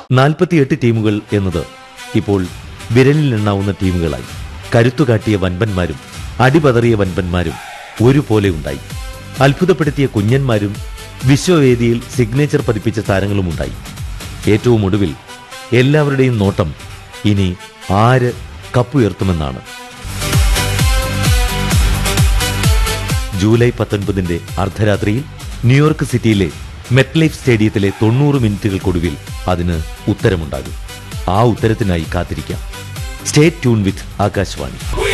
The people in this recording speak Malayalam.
നാൽപ്പത്തിയെട്ട് ടീമുകൾ എന്നത് ഇപ്പോൾ വിരലിൽ എണ്ണാവുന്ന ടീമുകളായി കരുത്തുകാട്ടിയ വൻപന്മാരും അടിപതറിയ വൻപന്മാരും ഒരുപോലെ ഉണ്ടായി അത്ഭുതപ്പെടുത്തിയ കുഞ്ഞന്മാരും വിശ്വവേദിയിൽ സിഗ്നേച്ചർ പതിപ്പിച്ച താരങ്ങളുമുണ്ടായി ഏറ്റവും ഒടുവിൽ എല്ലാവരുടെയും നോട്ടം ഇനി ആര് കപ്പുയർത്തുമെന്നാണ് ജൂലൈ പത്തൊൻപതിന്റെ അർദ്ധരാത്രിയിൽ ന്യൂയോർക്ക് സിറ്റിയിലെ മെറ്റ്ലൈഫ് സ്റ്റേഡിയത്തിലെ തൊണ്ണൂറ് മിനിറ്റുകൾക്കൊടുവിൽ അതിന് ഉത്തരമുണ്ടാകും ആ ഉത്തരത്തിനായി കാത്തിരിക്കാം സ്റ്റേറ്റ് ട്യൂൺ വിത്ത് ആകാശവാണി